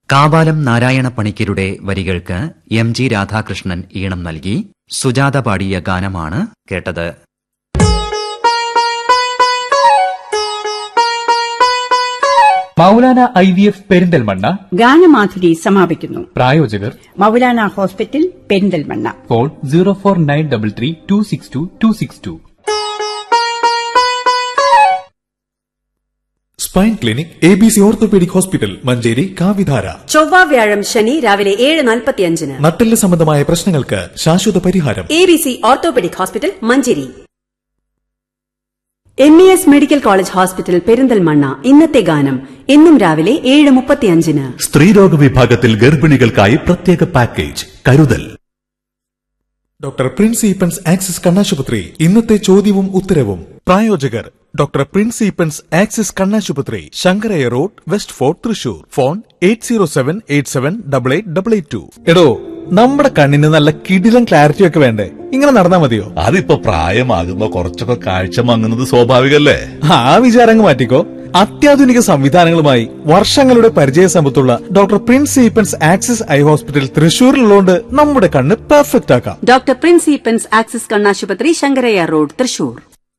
കാവാലം നാരായണ പണിക്കരുടെ വരികൾക്ക് M G Radhakrishnan ഈണം നൽകി സുജാത പാടിയ ഗാനമാണ് കേട്ടത് Maulana I V F Perinthalmanna ഗാനമാധുരി സമാപിക്കുന്നു പ്രായോജകർ Maulana hospital Perinthalmanna phone zero four nine double three two six two two six two spine clinic A B C orthopaedic hospital Manjeri കാവിധാര ചൊവ്വ വ്യാഴം ശനി രാവിലെ ഏഴ് നാൽപ്പത്തിയഞ്ചിന് നട്ടെല്ല് സംബന്ധമായ പ്രശ്നങ്ങൾക്ക് ശാശ്വത പരിഹാരം A B C orthopaedic hospital Manjeri M E S medical college hospital Perinthalmanna ഇന്നത്തെ ഗാനം എന്നും രാവിലെ ഏഴ് മുപ്പത്തിയഞ്ചിന് സ്ത്രീരോഗ വിഭാഗത്തിൽ ഗർഭിണികൾക്കായി പ്രത്യേക പാക്കേജ് കരുതൽ ഡോക്ടർ പ്രിൻസ് ഈപ്പൻസ് ആക്സിസ് കണ്ണാശുപത്രി ഇന്നത്തെ ചോദ്യവും ഉത്തരവും പ്രായോജകർ ഡോക്ടർ പ്രിൻസ് ഈപ്പൻസ് ആക്സിസ് കണ്ണാശുപത്രി Sankaraiah road west fort Thrissur phone eight zero seven eight seven double eight double eight two എടോ നമ്മുടെ കണ്ണിന് നല്ല കിടിലം ക്ലാരിറ്റി ഒക്കെ വേണ്ടേ ഇങ്ങനെ നടന്നാ മതിയോ അതിപ്പോ പ്രായമാകുമ്പോ കുറച്ചൊക്കെ കാഴ്ച മങ്ങുന്നത് സ്വാഭാവികല്ലേ ആ വിചാരങ്ങൾ മാറ്റിക്കോ അത്യാധുനിക സംവിധാനങ്ങളുമായി വർഷങ്ങളുടെ പരിചയ സമ്പത്തുള്ള doctor Prince Eapen's Axis eye hospital തൃശൂരിലുള്ളതുകൊണ്ട് നമ്മുടെ കണ്ണ് പെർഫെക്റ്റ് ആക്കാം ഡോക്ടർ പ്രിൻസ് ഈപ്പൻസ് ആക്സിസ് കണ്ണാശുപത്രി ശങ്കരയ്യ റോഡ് തൃശൂർ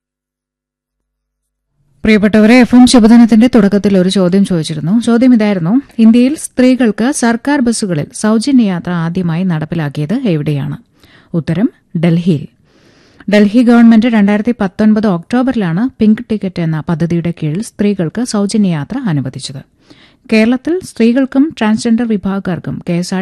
പ്രിയപ്പെട്ടവരെ എഫ് എം ശുഭദിനത്തിന്റെ തുടക്കത്തിൽ ഒരു ചോദ്യം ചോദിച്ചിരുന്നു ചോദ്യം ഇതായിരുന്നു ഇന്ത്യയിൽ സ്ത്രീകൾക്ക് സർക്കാർ ബസ്സുകളിൽ സൌജന്യ യാത്ര ആദ്യമായി നടപ്പിലാക്കിയത് എവിടെയാണ് ഉത്തരം ഡൽഹിയിൽ ഡൽഹി ഗവൺമെന്റ് രണ്ടായിരത്തി പത്തൊൻപത് ഒക്ടോബറിലാണ് പിങ്ക് ടിക്കറ്റ് എന്ന പദ്ധതിയുടെ കീഴിൽ സ്ത്രീകൾക്ക് സൌജന്യ യാത്ര അനുവദിച്ചത് കേരളത്തിൽ സ്ത്രീകൾക്കും ട്രാൻസ്ജെൻഡർ വിഭാഗക്കാർക്കും കെ എസ് ആർ